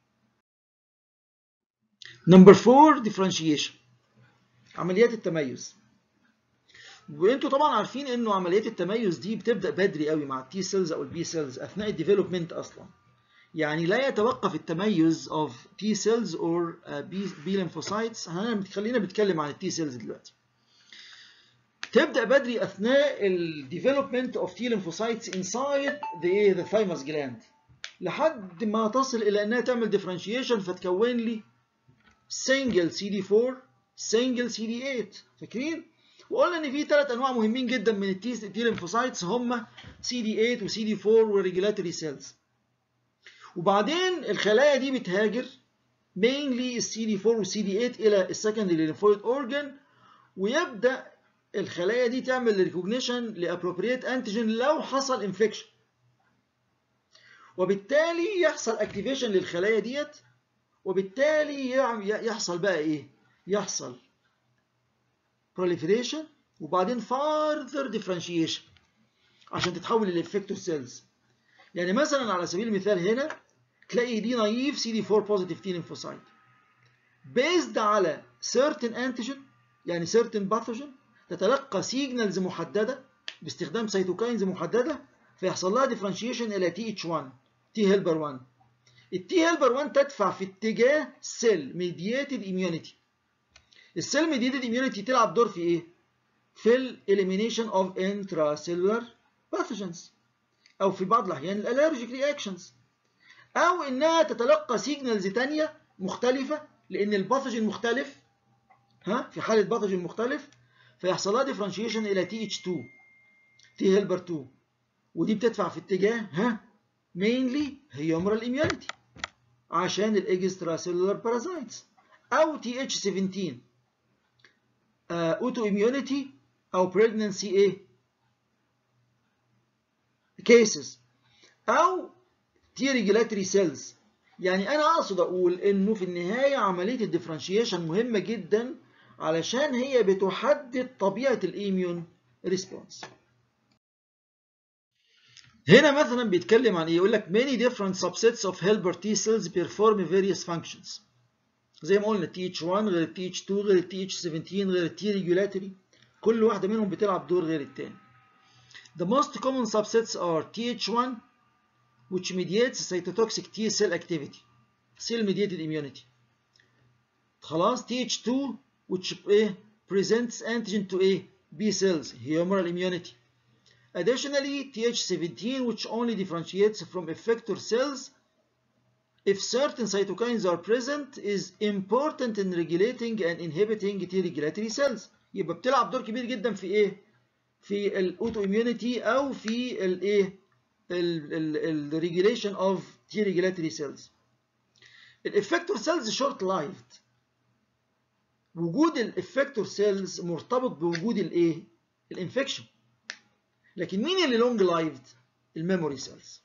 Number 4 differentiation عمليات التميز. وانتوا طبعا عارفين انه عمليات التميز دي بتبدا بدري قوي مع التي سيلز او البي سيلز اثناء الديفلوبمنت اصلا. يعني لا يتوقف التميز of T cells or B, B lymphocytes خلينا بنتكلم عن التي سيلز دلوقتي تبدأ بدري أثناء ال development of T lymphocytes inside the, the thymus gland لحد ما تصل إلى أنها تعمل differentiation فتكون لي single CD4 single CD8 فاكرين؟ وقلنا ان في ثلاث انواع مهمين جدا من التي lymphocytes هم CD8 و CD4 والريجولاتوري سيلز وبعدين الخلايا دي بتهاجر mainly السي دي 4 والسي دي 8 الى السكندري ليمفويد اورجن ويبدا الخلايا دي تعمل ريكوجنيشن لابروبريت انتيجين لو حصل انفكشن وبالتالي يحصل اكتيفيشن للخلايا ديت وبالتالي يحصل بقى ايه يحصل proliferation وبعدين further differentiation عشان تتحول للافكتور سيلز يعني مثلا على سبيل المثال هنا تلاقي دي نايف سي دي 4 بوزيتيف تي ليمفوسايت بيزد على certain antigen يعني certain pathogen تتلقى سيجنالز محدده باستخدام سيتوكاينز محدده فيحصل لها ديفرنشيشن الى تي اتش 1 تي هيلبر 1 التي هيلبر 1 تدفع في اتجاه سيل ميدياتد اميونيتي السيل ميدياتد اميونيتي تلعب دور في ايه؟ في الاليمينيشن اوف انترا سيلولار باثوجنز او في بعض الاحيان الالرجيك رياكشنز او انها تتلقى سيجنالز ثانيه مختلفه لان الباثوجين مختلف ها في حاله باثوجين مختلف فيحصل لها ديفرنشيشن الى تي اتش 2 تي هيلبر 2 ودي بتدفع في اتجاه ها مينلي هيومرال اميونيتي عشان الاكسترا سيلولار بارازايتس او تي اتش 17 اوتو اميونيتي او بريجننسي ايه كيسز او تي ريجولاتوري سيلز يعني انا اقصد اقول انه في النهايه عمليه الديفرنشيشن مهمه جدا علشان هي بتحدد طبيعه الايميون ريسبونس هنا مثلا بيتكلم عن ايه يقول لك many different subsets of helper T cells perform various functions زي ما قلنا تي اتش 1 غير التي اتش 2 غير التي اتش 17 غير التي ريجولاتوري كل واحده منهم بتلعب دور غير التاني The most common subsets are TH1 which mediates cytotoxic T cell activity cell mediated immunity خلاص TH2 which presents antigen to A B cells humoral immunity Additionally, TH17 which only differentiates from effector cells if certain cytokines are present is important in regulating and inhibiting T regulatory cells يبقى بتلعب دور كبير جدا في ايه؟ في الاوتو اميونيتي او في الايه؟ الريجوليشن اوف تي ريجولاتوري سيلز. الافكتور سيلز شورت لايفد. وجود الافكتور سيلز مرتبط بوجود الايه؟ الانفكشن. لكن مين اللي لونج لايفد؟ الميموري سيلز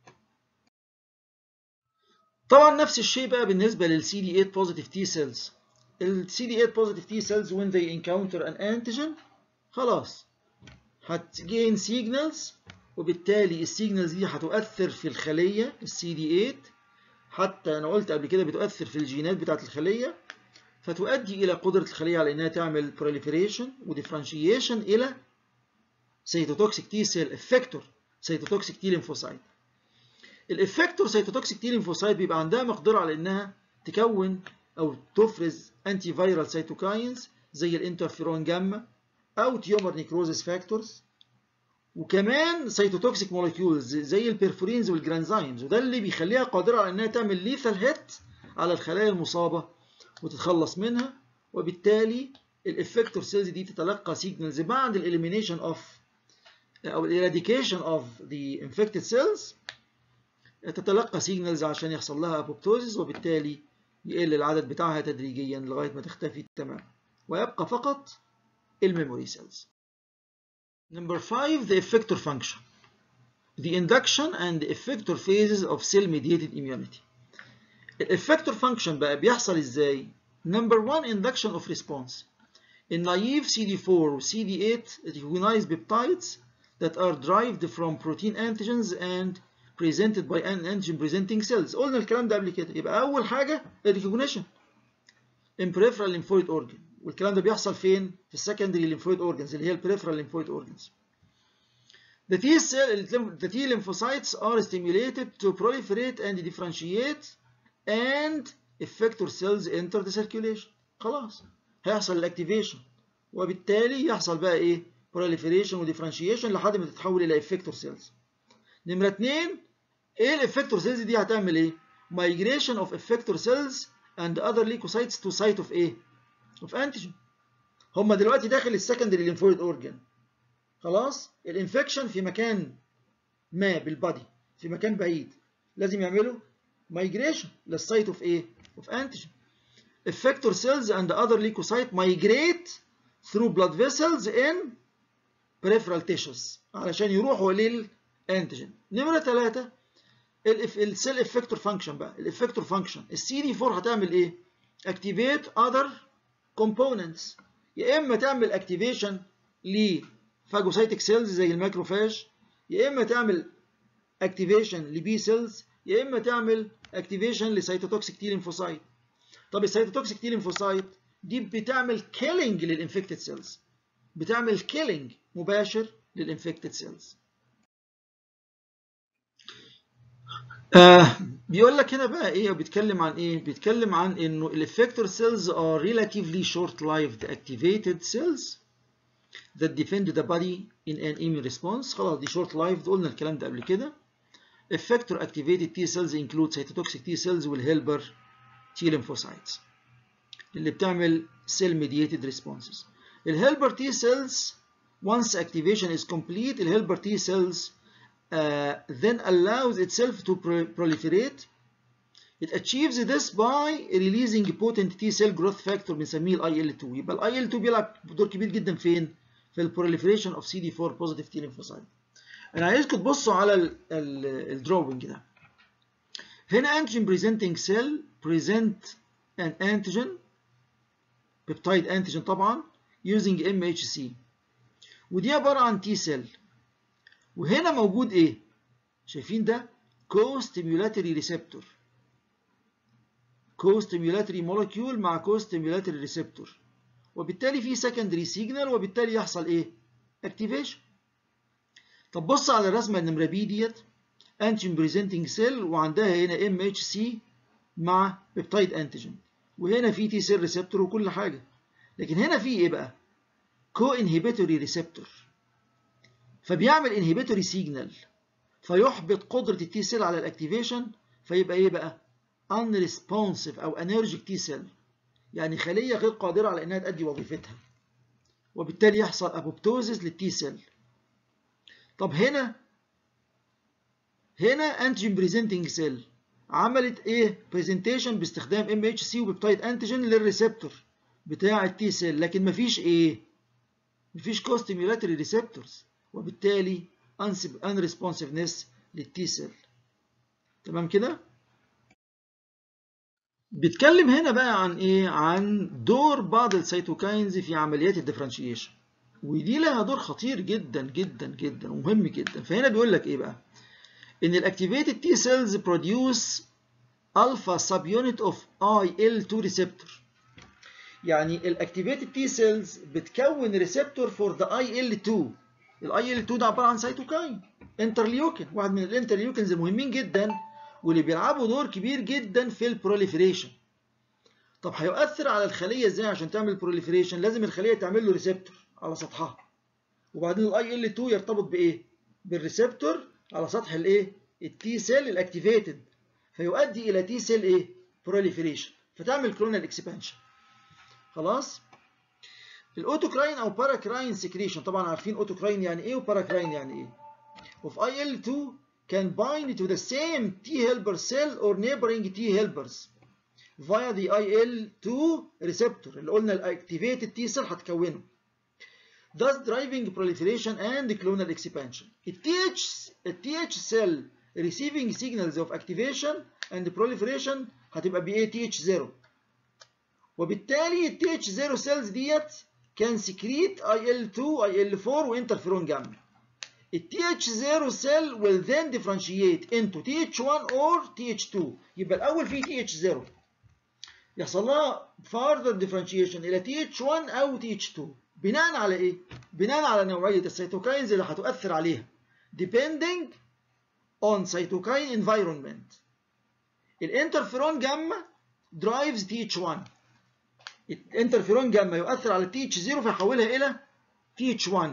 طبعا نفس الشيء بقى بالنسبه للسي دي 8 بوزيتيف تي سيلز السي دي 8 بوزيتيف تي سيلز when they encounter an antigen خلاص هتجين سيجنالز وبالتالي السيجنالز دي هتؤثر في الخليه السي دي 8 حتى انا قلت قبل كده بتؤثر في الجينات بتاعت الخليه فتؤدي الى قدره الخليه على انها تعمل proliferation وديفرنشيشن الى سيتوتوكسيك تي سيل افكتور سيتوتوكسيك تي ليمفوسايت الافكتور سيتوتوكسيك تي ليمفوسايت بيبقى عندها مقدره على انها تكون او تفرز انتي فيرال سيتوكاينز زي الانترفيرون جاما او تيومر نيكروزيس فاكتورز وكمان سيتوتوكسيك مولكيولز زي البرفورينز والجرانزايمز وده اللي بيخليها قادره على انها تعمل ليثال هيت على الخلايا المصابه وتتخلص منها وبالتالي الافكتور سيلز دي تتلقى سيجنالز بعد الاليمينيشن اوف او الاراديكيشن اوف ذا انفكتد سيلز تتلقى سيجنالز عشان يحصل لها ابوبتوزيس وبالتالي يقل العدد بتاعها تدريجيا لغايه ما تختفي تماما ويبقى فقط الميموري سيلز Number 5 the effector function the induction and the effector phases of cell mediated immunity الeffector function بقى بيحصل ازاي Number 1 induction of response in naive CD4 و CD8 recognize peptides that are derived from protein antigens and presented by an antigen presenting cells قلنا الكلام ده قبل كده يبقى اول حاجه recognition in peripheral lymphoid organ والكلام ده بيحصل فين في السكندري lymphoid organs اللي هي البريفرال lymphoid organs the T cell the T lymphocytes are stimulated to proliferate and differentiate and effector cells enter the circulation خلاص هيحصل الاكتيفيشن وبالتالي يحصل بقى ايه proliferation وديفرنشيشن لحد ما تتحول الى effector cells نمرة اتنين ايه الافكتور سيلز دي هتعمل ايه؟ migration of effector cells and other leukocytes to site of ايه؟ of antigen هم دلوقتي داخل السكندري lymphoid organ خلاص الانفكشن في مكان ما بالبادي في مكان بعيد لازم يعملوا migration للسايت اوف ايه؟ of antigen effector cells and other leukocyte migrate through blood vessels in peripheral tissues علشان يروحوا للانتيجين نمرة ثلاثة السيل افكتور فانكشن بقى الافكتور فانكشن السي دي 4 هتعمل ايه؟ اكتيفيت اذر كومبوننتس يا اما تعمل اكتيفيشن لفاجوسايتك سيلز زي الماكروفاج يا اما تعمل اكتيفيشن لبي سيلز يا اما تعمل اكتيفيشن لسيتوتوكسيك تي ليمفوسايت طب السيتوتوكسيك تي ليمفوسايت دي بتعمل كيلينج للانفكتد سيلز بتعمل كيلينج مباشر للانفكتد سيلز آه بيقول لك هنا بقى ايه بيتكلم عن ايه بيتكلم عن انه الافكتور سيلز are relatively short lived activated cells that defend the body in an immune response خلاص دي short lived قلنا الكلام ده قبل كده effector activated T cells include cytotoxic T cells والhelper T lymphocytes اللي بتعمل cell mediated responses الhelper T cells once activation is complete الhelper T cells Uh, then allows itself to proliferate. It achieves this by releasing potent T cell growth factor بنسميه ال IL2 يبقى ال IL2 بيلعب دور كبير جدا فين؟ في ال proliferation of CD4 positive T lymphocyte. أنا عايزكم تبصوا على الدروينج ده. هنا antigen presenting cell present an antigen peptide antigen طبعا using MHC ودي عبارة عن T cell وهنا موجود ايه شايفين ده co-stimulatory receptor co-stimulatory molecule مع co-stimulatory receptor وبالتالي في secondary signal وبالتالي يحصل ايه activation طب بص على الرسمه النمره بي ديت antigen presenting cell وعندها هنا MHC مع peptide antigen وهنا في T cell receptor وكل حاجه لكن هنا في ايه بقى co-inhibitory receptor فبيعمل انهبيتوري سيجنال فيحبط قدره التي سيل على الاكتيفيشن فيبقى ايه بقى unresponsive او انرجيك تي سيل يعني خليه غير قادره على انها تؤدي وظيفتها وبالتالي يحصل ابوبتوزيس للتي سيل طب هنا هنا انتيجين بريزنتنج سيل عملت ايه بريزنتيشن باستخدام ام اتش سي وبيبتايد انتيجين للريسبتور بتاع التي سيل لكن مفيش ايه مفيش كوستيميولاتري ريسبتورز وبالتالي unresponsiveness للتي سيل تمام كده بيتكلم هنا بقى عن ايه عن دور بعض السيتوكاينز في عمليات الديفرنشيشن ودي لها دور خطير جدا جدا جدا ومهم جدا فهنا بيقول لك ايه بقى ان الاكتيفيتد تي سيلز بروديوس الفا سب يونت اوف اي ال 2 ريسبتور يعني الاكتيفيتد تي سيلز بتكون ريسبتور فور ذا اي ال 2 الاي ال 2 ده عباره عن سيتوكاين انترليوكين واحد من الانترليوكينز المهمين جدا واللي بيلعبوا دور كبير جدا في البروليفريشن طب هيؤثر على الخليه ازاي عشان تعمل بروليفريشن لازم الخليه تعمل له ريسبتور على سطحها وبعدين الاي ال 2 يرتبط بايه بالريسبتور على سطح الايه التي سيل الاكتيفيتد فيؤدي الى تي سيل ايه بروليفريشن فتعمل كلونال اكسبانشن خلاص الاوتوكراين او باراكراين سكريشن طبعا عارفين اوتوكراين يعني ايه وباراكراين يعني ايه of IL2 can bind to the same T helper cell or neighboring T helpers via the IL2 receptor اللي قلنا الاكتيفيتد T cell هتكونه thus driving proliferation and clonal expansion. The TH, TH cell receiving signals of activation and proliferation هتبقى ب TH0 وبالتالي ال TH0 cells ديت can secrete IL2, IL4 وانترفيرون جاما. ال TH0 cell will then differentiate into TH1 or TH2 يبقى الأول في TH0 يحصل لها further differentiation إلى TH1 أو TH2 بناء على ايه؟ بناء على نوعية السيتوكاينز اللي هتؤثر عليها depending on cytokine environment الانترفيرون جاما drives TH1 الانترفيرون جاما يؤثر على TH0 فيحولها إلى TH1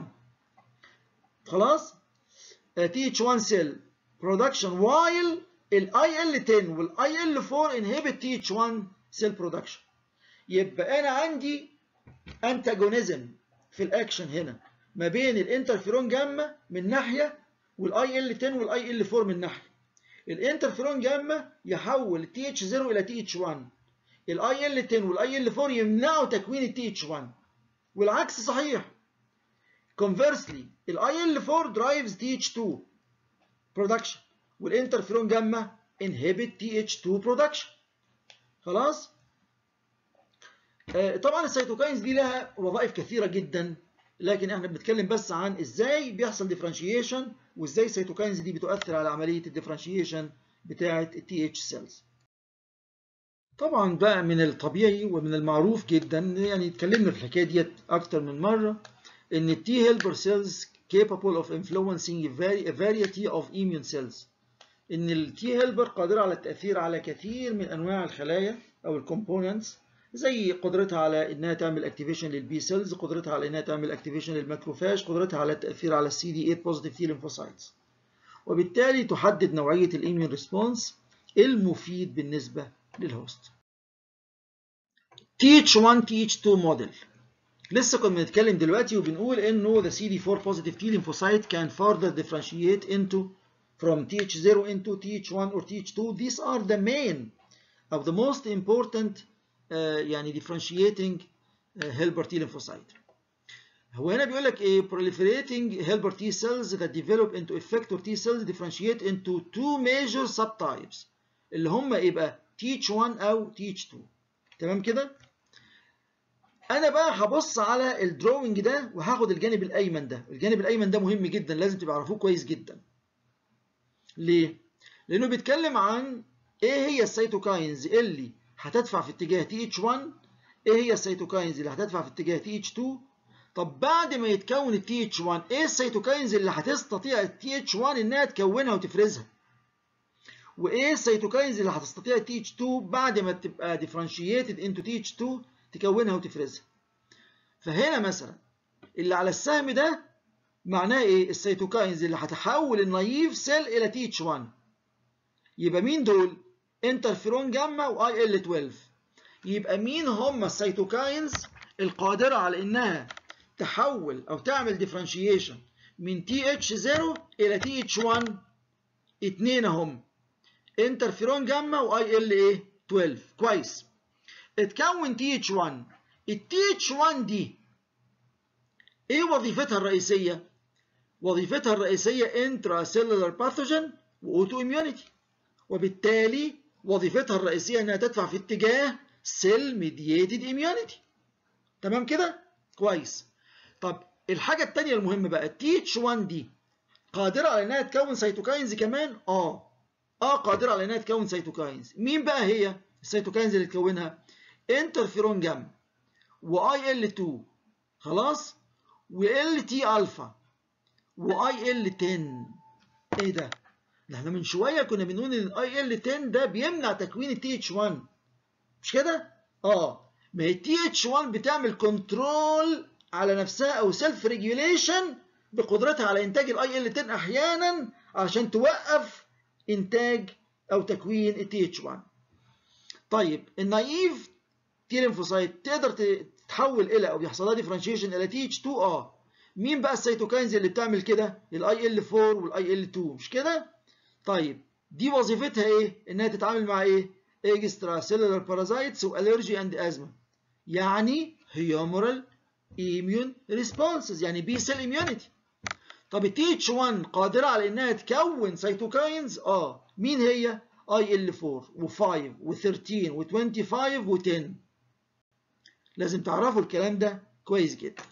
خلاص؟ TH1 cell production while ال IL10 وال IL4 inhibit TH1 cell production يبقى أنا عندي انتاجونيزم في الاكشن هنا ما بين الانترفيرون جاما من ناحيه والاي ال 10 والاي ال 4 من ناحيه الانترفيرون جاما يحول التي اتش 0 الى تي اتش 1 الاي ال 10 والاي ال 4 يمنعوا تكوين التي اتش 1 والعكس صحيح conversely الاي ال 4 drives تي اتش 2 production والانترفيرون جاما inhibit تي اتش 2 production خلاص طبعا السيتوكاينز دي لها وظائف كثيره جدا لكن احنا بنتكلم بس عن ازاي بيحصل ديفرنشيشن وازاي السيتوكاينز دي بتؤثر على عمليه الديفرنشيشن بتاعه التي اتش سيلز طبعا بقى من الطبيعي ومن المعروف جدا يعني اتكلمنا في الحكايه ديت اكتر من مره ان التي هيلبر سيلز capable of influencing a variety of immune cells ان التي هيلبر قادره على التاثير على كثير من انواع الخلايا او الكومبوننتس زي قدرتها على انها تعمل اكتيفيشن للبي سيلز قدرتها على انها تعمل اكتيفيشن للماكروفاج قدرتها على التاثير على السي دي 8 بوزيتيف تي ليمفوسايتس وبالتالي تحدد نوعيه الايميون ريسبونس المفيد بالنسبه للهوست TH1 TH2 موديل لسه كنا بنتكلم دلوقتي وبنقول انه the CD4 positive T lymphocyte can further differentiate into from TH0 into TH1 or TH2 these are the main of the most important يعني differentiating helper T lymphocyte. هو هنا بيقول لك ايه proliferating helper T cells that develop into effector T cells differentiate into two major subtypes اللي هم ايه بقى TH1 او TH2 تمام كده؟ انا بقى هبص على الدروينج ده وهاخد الجانب الايمن ده، الجانب الايمن ده مهم جدا لازم تبقى عارفوه كويس جدا. ليه؟ لانه بيتكلم عن ايه هي السيتوكاينز اللي هتدفع في اتجاه تي اتش 1 ايه هي السيتوكاينز اللي هتدفع في اتجاه تي اتش 2 طب بعد ما يتكون التي اتش 1 ايه السيتوكاينز اللي هتستطيع التي اتش 1 انها تكونها وتفرزها وايه السيتوكاينز اللي هتستطيع التي اتش 2 بعد ما تبقى ديفرنشيتد انتو تي اتش 2 تكونها وتفرزها فهنا مثلا اللي على السهم ده معناه ايه السيتوكاينز اللي هتحول النايف سيل الى تي اتش 1 يبقى مين دول انترفيرون جاما واي ال 12 يبقى مين هم السيتوكاينز القادره على انها تحول او تعمل ديفرنشيشن من تي اتش 0 الى تي اتش 1 اتنين هم انترفيرون جاما واي ال ايه 12 كويس اتكون تي اتش 1 التي اتش 1 دي ايه وظيفتها الرئيسيه وظيفتها الرئيسية intracellular pathogen وأوتو immunity وبالتالي وظيفتها الرئيسية إنها تدفع في اتجاه cell mediated immunity تمام كده؟ كويس طب الحاجة التانية المهمة بقى التي اتش 1 دي قادرة على إنها تكون سيتوكاينز كمان؟ آه آه قادرة على إنها تكون سيتوكاينز مين بقى هي السيتوكاينز اللي تكونها؟ انترفيرون جاما واي ال 2 خلاص وال تي الفا واي ال 10 ايه ده؟ ده احنا من شويه كنا بنقول ان الاي ال 10 ده بيمنع تكوين التي اتش 1 مش كده؟ اه ما هي التي اتش 1 بتعمل كنترول على نفسها او سيلف ريجوليشن بقدرتها على انتاج الاي ال 10 احيانا عشان توقف انتاج او تكوين التي اتش 1 طيب النايف تي ليمفوسايت تقدر تتحول الى او بيحصل لها ديفرنشيشن الى تي اتش 2 اه مين بقى السيتوكاينز اللي بتعمل كده الاي ال 4 والاي ال 2 مش كده طيب دي وظيفتها ايه انها تتعامل مع ايه اكسترا سيلولار بارازايتس والرجي اند ازمه يعني هيومورال ايميون ريسبونسز يعني بي سيل اميونيتي طب التي اتش 1 قادره على انها تكون سيتوكاينز اه مين هي اي ال 4 و5 و13 و25 و10 لازم تعرفوا الكلام ده كويس جدا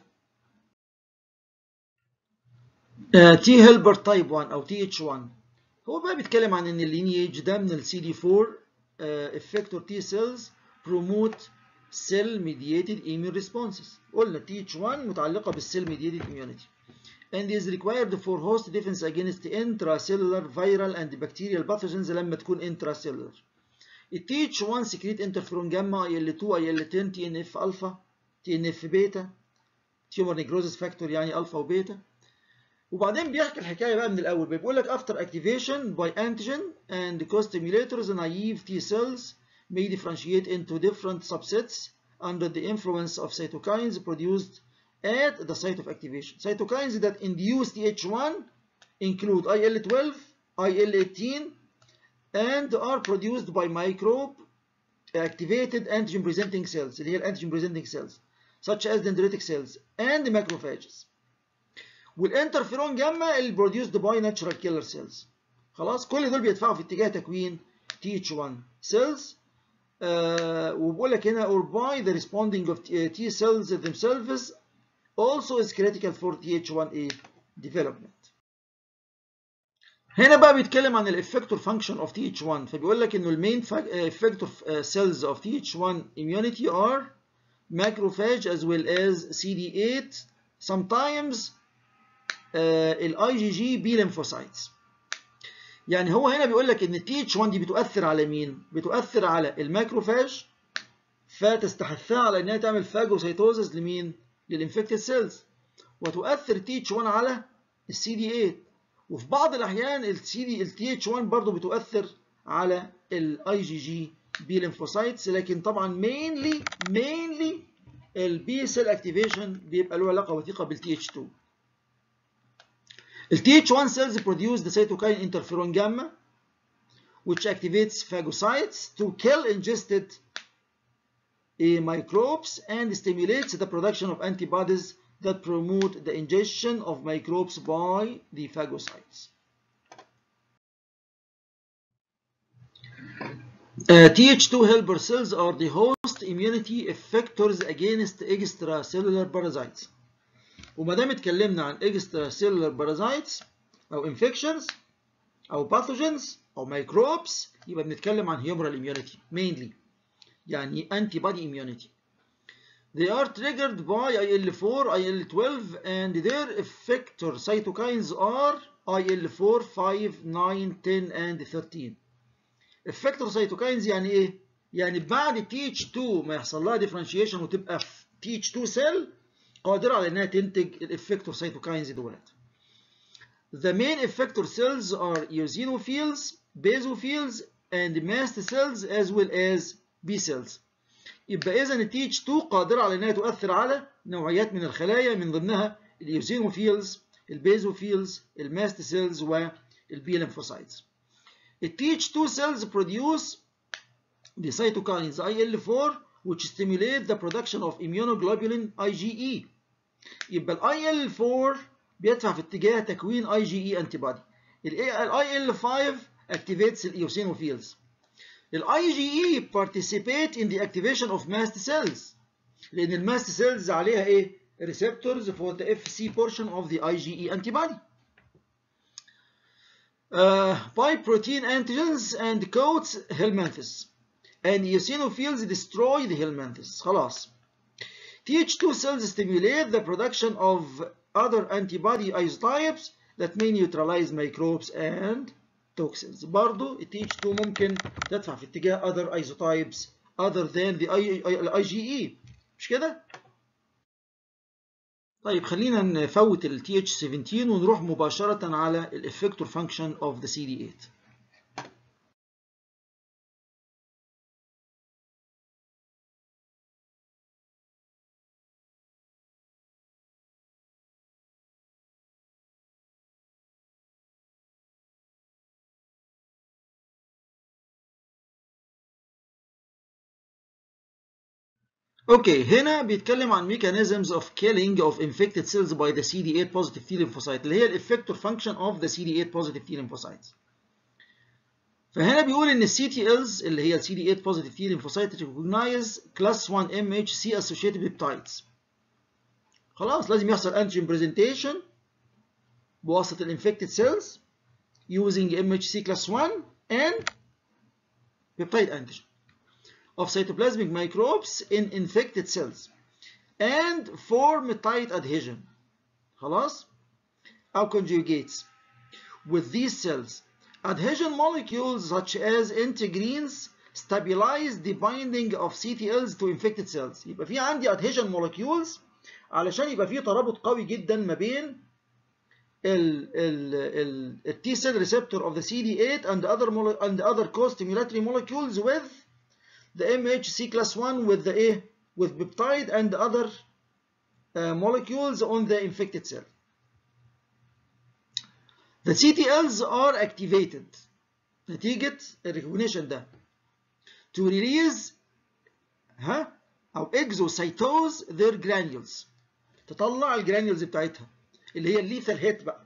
تي هيلبر تايب 1 او تي اتش 1 هو بقى بيتكلم عن ان اللينيج ده من السي دي 4 افكتور تي سيلز بروموت سيل ميدييتد immune responses قلنا تي اتش 1 متعلقه بالسيل ميدييتد immunity and is required for host defense against intracellular viral and bacterial pathogens لما تكون intracellular التي اتش 1 سكريت انترفيرون جاما اي ال 2 اي ال 10 تي ان اف الفا تي ان اف بيتا تيومر نيكروزس فاكتور يعني الفا وبيتا وبعدين بيحكي الحكايه بقى من الاول بيقول لك after activation by antigen and co-stimulators naive T cells may differentiate into different subsets under the influence of cytokines produced at the site of activation. Cytokines that induce TH1 include IL-12, IL-18, and are produced by microbe activated antigen presenting cells اللي هي antigen presenting cells such as dendritic cells and macrophages. والانترفيرون جاما اللي produced by natural killer cells. خلاص كل دول بيدفعوا في اتجاه تكوين TH1 cells uh, وبقول لك هنا or by the responding of T cells themselves also is critical for TH1A development. هنا بقى بيتكلم عن الافكتور فانكشن اوف TH1 فبيقول لك انه المين effector cells of TH1 immunity are macrophage as well as CD8 sometimes الاي جي جي بي ليمفوسايتس يعني هو هنا بيقول لك ان التي اتش 1 دي بتؤثر على مين؟ بتؤثر على الماكروفاج فتستحثها على انها تعمل فاجوسيتوزز لمين؟ للانفكتد سيلز وتؤثر التي اتش 1 على السي دي 8 وفي بعض الاحيان السي دي التي اتش 1 برضه بتؤثر على الاي جي جي بي ليمفوسايتس لكن طبعا مينلي مينلي البي سيل اكتيفيشن بيبقى له علاقه وثيقه بالتي اتش 2 The Th1 cells produce the cytokine interferon gamma, which activates phagocytes to kill ingested uh, microbes and stimulates the production of antibodies that promote the ingestion of microbes by the phagocytes. Uh, Th2 helper cells are the host immunity effectors against extracellular parasites. وما دام اتكلمنا عن extra cellular parasites او infections او pathogens او microbes يبقى بنتكلم عن humoral immunity mainly يعني antibody immunity they are triggered by IL-4 IL-12 and their effector cytokines are IL-4 5 9 10 and 13 effector cytokines يعني ايه يعني بعد TH2 ما يحصل لها differentiation وتبقى في TH2 cell قادرة على إنها تنتج الإفكتور سيتوكاينز دولت. The main effector cells are eosinophils, basophils, and mast cells as well as B cells. يبقى إذا ال TH2 قادرة على إنها تؤثر على نوعيات من الخلايا من ضمنها الإيوزينوفيلز، البيزوفيلز، الماست سيلز والبي lymphocytes. ال TH2 cells produce the cytokines IL-4 which stimulate the production of immunoglobulin IgE. يبقى ال IL-4 بيدفع في اتجاه تكوين اي جي اي انتي بودي الاي ال 5 activates الايوسينوفيلز الاي جي اي participate in the activation of mast cells لان الماست سيلز عليها ايه receptors for the FC portion of the IgE antibody uh, by protein antigens and coats helminthes and eosinophils destroy the helminthes خلاص Th2 cells stimulate the production of other antibody isotypes that may neutralize microbes and toxins برضو ال Th2 ممكن تدفع في اتجاه other isotypes other than the IgE مش كده؟ طيب خلينا نفوت ال TH17 ونروح مباشرة على ال effector function of the CD8 اوكي هنا بيتكلم عن mechanisms of killing of infected cells by the CD8 positive T lymphocyte اللي هي الافكتور function of the CD8 positive T lymphocytes. فهنا بيقول ان السي تي الز اللي هي السي دي 8 positive T lymphocyte recognize class 1 MHC associated peptides. خلاص لازم يحصل antigen presentation بواسطة الانفكتد cells using MHC class 1 and peptide antigen. of cytoplasmic microbes in infected cells and form tight adhesion خلاص أو conjugates with these cells adhesion molecules such as integrins stabilize the binding of CTLs to infected cells يبقى في عندي adhesion molecules علشان يبقى في ترابط قوي جدا ما بين ال ال ال T cell receptor of the CD8 and the other and the other co-stimulatory molecules with the MHC class 1 with the A with peptide and other uh, molecules on the infected cell. The CTLs are activated نتيجة الريكوجنيشن ده to release ها أو exocytose their granules تطلع الجرانيولز بتاعتها اللي هي الليثال هيت بقى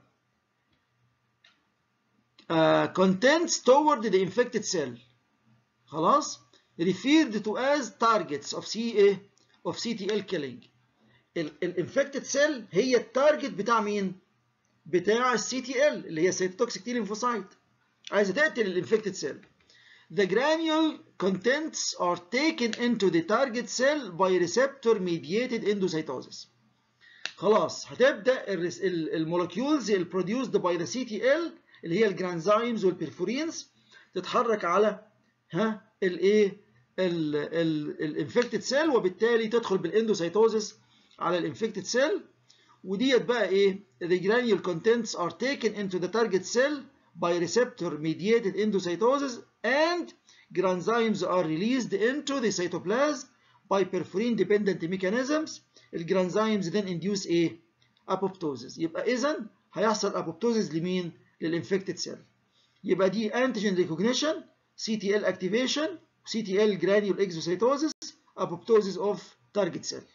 uh, contents toward the infected cell خلاص referred to as targets of CA of CTL killing. الانفكتد سيل هي التارجت بتاع مين؟ بتاع السي تي ال اللي هي سيتوتوكسيك تي ليمفوسايت. عايزه تقتل الانفكتد سيل. The granule contents are taken into the target cell by receptor mediated endocytosis. خلاص هتبدا المولكيولز البروديوسد باي ذا سي تي ال اللي هي الجرانزايمز والبرفورينز تتحرك على ها الايه الانفكتد سيل وبالتالي تدخل بالاندوسيتوزس على الانفكتد سيل وديت بقى ايه the granule contents are taken into the target cell by receptor mediated endocytosis and granzymes are released into the cytoplasm by perforin dependent mechanisms الجرانزايمز then induce ايه apoptosis يبقى اذا هيحصل apoptosis لمين للانفكتد سيل يبقى دي antigen recognition CTL activation CTL granule exocytosis apoptosis of target cell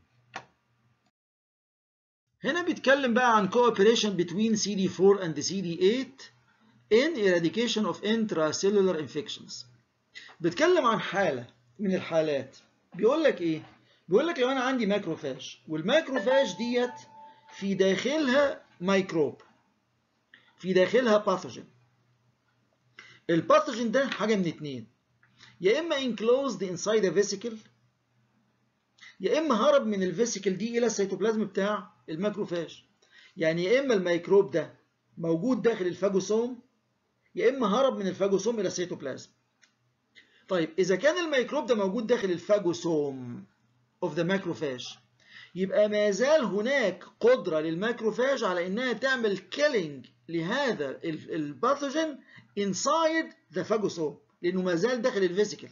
هنا بيتكلم بقى عن cooperation between CD4 and CD8 in eradication of intracellular infections بيتكلم عن حالة من الحالات بيقول لك ايه بيقول لك لو انا عندي ماكروفاج والماكروفاج ديت في داخلها ميكروب في داخلها باثوجين الباثوجين ده حاجة من اتنين يا اما enclosed inside a vesicle يا اما هرب من الفيسيكل دي الى السيتوبلازم بتاع الماكروفاج يعني يا اما الميكروب ده موجود داخل الفاجوسوم يا اما هرب من الفاجوسوم الى السيتوبلازم طيب اذا كان الميكروب ده موجود داخل الفاجوسوم of the macrophage يبقى ما زال هناك قدرة للماكروفاج على انها تعمل كيلينج لهذا الباثوجين inside the phagosome لانه ما زال داخل الفيسيكل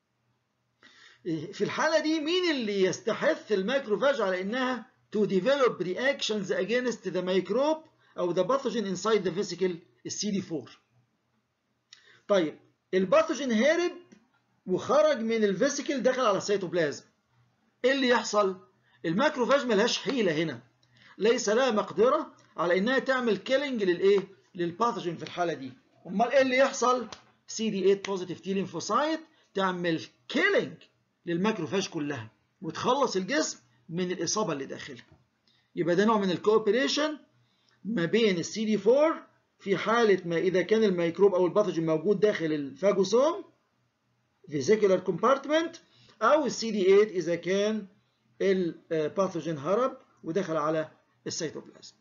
في الحالة دي مين اللي يستحث الماكروفاج على انها to develop reactions against the microbe او the pathogen inside the vesicle السي دي 4 طيب الباثوجين هارب وخرج من الفيسيكل دخل على السيتوبلازم ايه اللي يحصل الماكروفاج ملهاش حيلة هنا ليس لها مقدرة على انها تعمل كيلينج للايه للباثوجين في الحاله دي امال ايه اللي يحصل سي دي 8 بوزيتيف تي ليمفوسايت تعمل كيلينج للماكروفاج كلها وتخلص الجسم من الاصابه اللي داخلها يبقى ده نوع من الكوبريشن ما بين السي دي 4 في حاله ما اذا كان الميكروب او الباثوجين موجود داخل الفاجوسوم فيزيكولار كومبارتمنت او السي دي 8 اذا كان الباثوجين هرب ودخل على السيتوبلازم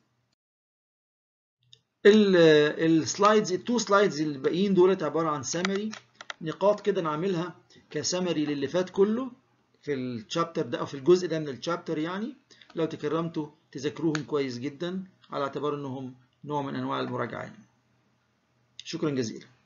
السلايدز التو سلايدز الباقيين دولت عباره عن سمري نقاط كده نعملها كسمري للي فات كله في الشابتر ده او في الجزء ده من الشابتر يعني لو تكرمتوا تذاكروهم كويس جدا على اعتبار انهم نوع من انواع المراجعه يعني. شكرا جزيلا